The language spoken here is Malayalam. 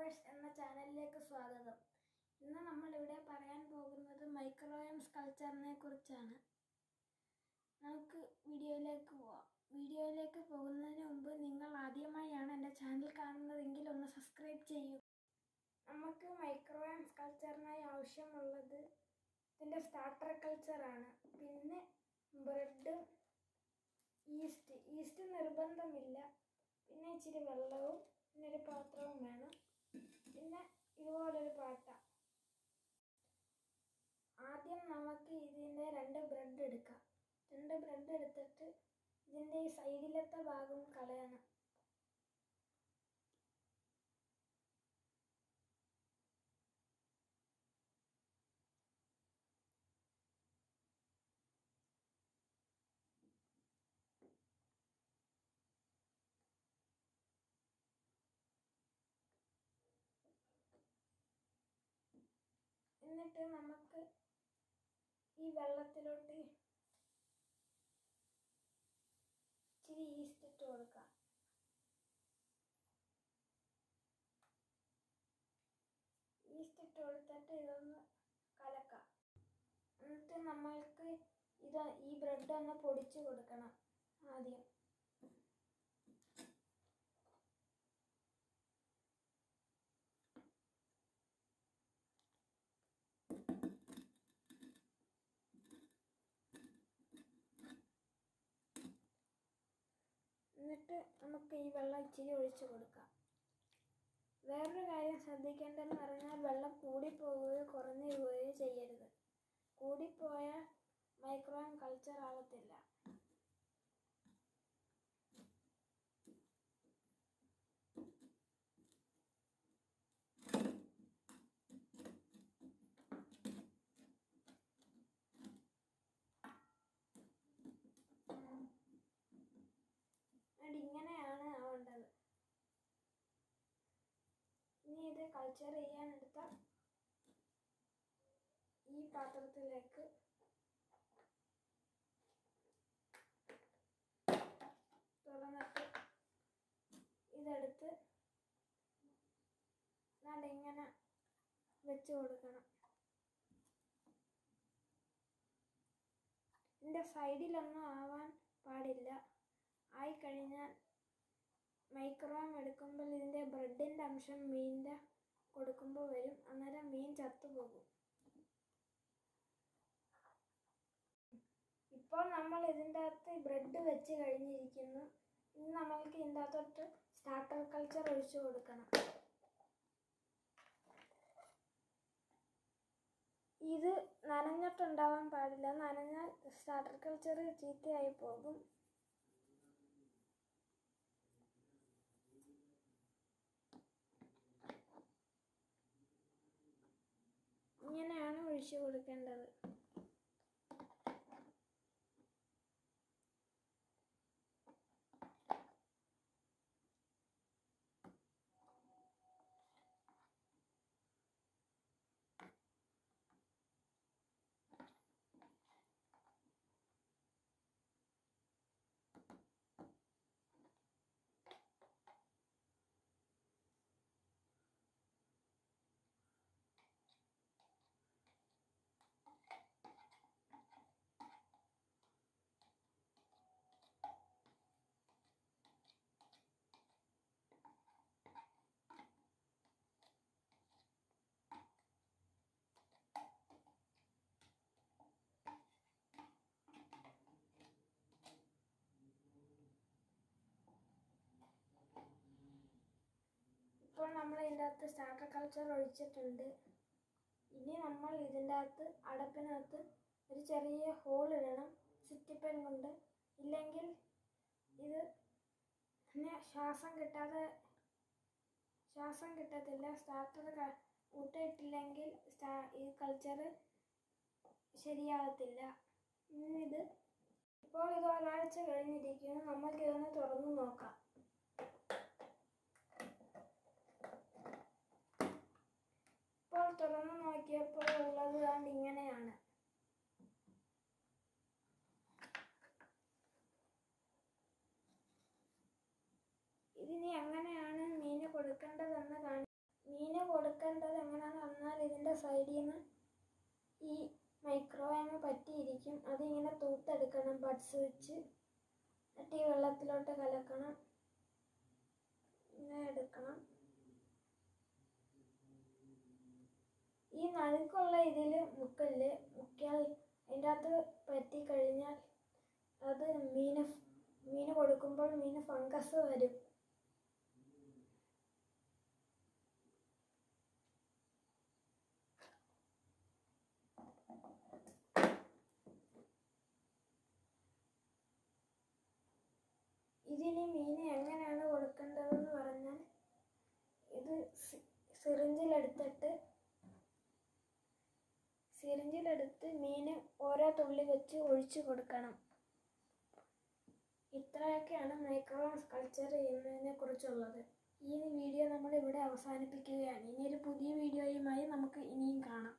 ഫ്ലവേഴ്സ് എന്ന ചാനലിലേക്ക് സ്വാഗതം ഇന്ന് നമ്മൾ ഇവിടെ പറയാൻ പോകുന്നത് മൈക്രോവേവ് സ്കൾച്ചറിനെ കുറിച്ചാണ് നമുക്ക് വീഡിയോയിലേക്ക് പോവാം വീഡിയോയിലേക്ക് പോകുന്നതിന് മുമ്പ് നിങ്ങൾ ആദ്യമായാണ് എൻ്റെ ചാനൽ കാണുന്നതെങ്കിൽ ഒന്ന് സബ്സ്ക്രൈബ് ചെയ്യൂ നമുക്ക് മൈക്രോവേവ് സ്കൾച്ചറിനായി ആവശ്യമുള്ളത് ഇതിൻ്റെ സ്റ്റാർട്ടർ കൾച്ചറാണ് പിന്നെ ബ്രെഡ് ഈസ്റ്റ് ഈസ്റ്റ് നിർബന്ധമില്ല പിന്നെ ഇച്ചിരി വെള്ളവും പിന്നെ ഒരു പാത്രവും വേണം പിന്നെ ഇതുപോലൊരു പാട്ട ആദ്യം നമുക്ക് ഇതിൻ്റെ രണ്ട് ബ്രെഡ് എടുക്കാം രണ്ട് ബ്രെഡ് എടുത്തിട്ട് ഇതിൻ്റെ ഈ സൈഡിലത്തെ ഭാഗം കളയണം എന്നിട്ട് നമുക്ക് ഈ വെള്ളത്തിലോട്ട് ഇച്ചിരി ഈസ്റ്റ് ഇട്ട് കൊടുക്കാം ഈസ്റ്റ് ഇട്ട് കൊടുത്തിട്ട് ഇതൊന്ന് കലക്കാം എന്നിട്ട് നമ്മൾക്ക് ഇത് ഈ ബ്രെഡ് ഒന്ന് പൊടിച്ച് കൊടുക്കണം ആദ്യം എന്നിട്ട് നമുക്ക് ഈ വെള്ളം ഇച്ചിരി ഒഴിച്ചു കൊടുക്കാം വേറൊരു കാര്യം ശ്രദ്ധിക്കേണ്ടതെന്ന് പറഞ്ഞാൽ വെള്ളം കൂടിപ്പോവുകയോ കുറഞ്ഞു പോവുകയോ ചെയ്യരുത് കൂടിപ്പോയാൽ മൈക്രോവേവ് കൾച്ചർ ആവത്തില്ല എന്നിട്ട് ഇങ്ങനെയാണ് ആവേണ്ടത് ഇനി ഇത് കൾച്ചർ ചെയ്യാൻ എടുത്ത ഈ പാത്രത്തിലേക്ക് തുറന്നിട്ട് ഇതെടുത്ത് നല്ല ഇങ്ങനെ വെച്ച് കൊടുക്കണം ഇതിൻ്റെ സൈഡിലൊന്നും ആവാൻ പാടില്ല ആയിക്കഴിഞ്ഞാൽ മൈക്രോവേവ് എടുക്കുമ്പോൾ ഇതിൻ്റെ ബ്രെഡിൻ്റെ അംശം മീനിൻ്റെ കൊടുക്കുമ്പോൾ വരും അന്നേരം മീൻ ചത്തുപോകും ഇപ്പോൾ നമ്മൾ ഇതിൻ്റെ അകത്ത് ബ്രെഡ് വെച്ച് കഴിഞ്ഞിരിക്കുന്നു ഇനി നമ്മൾക്ക് ഇതിൻ്റെ അകത്തോട്ട് സ്റ്റാർട്ടർ കൾച്ചർ ഒഴിച്ചു കൊടുക്കണം ഇത് നനഞ്ഞിട്ടുണ്ടാവാൻ പാടില്ല നനഞ്ഞാൽ സ്റ്റാർട്ടർ കൾച്ചർ ചീത്തയായി പോകും ഇങ്ങനെയാണ് ഒഴിച്ചു കൊടുക്കേണ്ടത് ഇപ്പോൾ നമ്മൾ ഇതിൻ്റെ അകത്ത് സ്റ്റാർട്ടർ കൾച്ചർ ഒഴിച്ചിട്ടുണ്ട് ഇനി നമ്മൾ ഇതിൻ്റെ അകത്ത് അടപ്പിനകത്ത് ഒരു ചെറിയ ഹോൾ ഇടണം ചുറ്റിപ്പൻ കൊണ്ട് ഇല്ലെങ്കിൽ ഇത് പിന്നെ ശ്വാസം കിട്ടാതെ ശ്വാസം കിട്ടത്തില്ല സ്റ്റാർട്ടർ ഊട്ടിയിട്ടില്ലെങ്കിൽ സ്റ്റാ ഈ കൾച്ചർ ശരിയാകത്തില്ല ഇനി ഇത് ഇപ്പോൾ ഇത് ഒരാഴ്ച കഴിഞ്ഞിരിക്കുന്നു നമുക്ക് ഇതൊന്ന് തുറന്നു നോക്കാം ഇപ്പോൾ തുറന്നു നോക്കിയപ്പോൾ ഉള്ളത് കണ്ട് ഇങ്ങനെയാണ് ഇതിനി എങ്ങനെയാണ് മീന് കൊടുക്കേണ്ടതെന്ന് കാണി സൈഡിൽ നിന്ന് ഈ മൈക്രോവേവ് പറ്റിയിരിക്കും അതിങ്ങനെ തൂത്തെടുക്കണം ബഡ്സ് വെച്ച് എന്നിട്ട് ഈ വെള്ളത്തിലോട്ട് കലക്കണം ഇങ്ങനെ എടുക്കണം ഈ നടുക്കുള്ള ഇതിൽ മുക്കല് മുക്കിയാൽ അതിൻ്റെ അകത്ത് പറ്റിക്കഴിഞ്ഞാൽ അത് മീന് മീന് കൊടുക്കുമ്പോൾ മീന് ഫംഗസ് വരും ഇതിന് മീന് എങ്ങനെയാണ് കൊടുക്കേണ്ടതെന്ന് പറഞ്ഞാൽ ഇത് സി- സിറിഞ്ചിലെടുത്തിട്ട് സിറിഞ്ചിലെടുത്ത് മീന് ഓരോ തുള്ളി വെച്ച് ഒഴിച്ചു കൊടുക്കണം ഇത്രയൊക്കെയാണ് മൈക്രോവേവ് കൾച്ചർ ചെയ്യുന്നതിനെ കുറിച്ചുള്ളത് ഈ വീഡിയോ നമ്മൾ ഇവിടെ അവസാനിപ്പിക്കുകയാണ് ഇനി ഒരു പുതിയ വീഡിയോയുമായി നമുക്ക് ഇനിയും കാണാം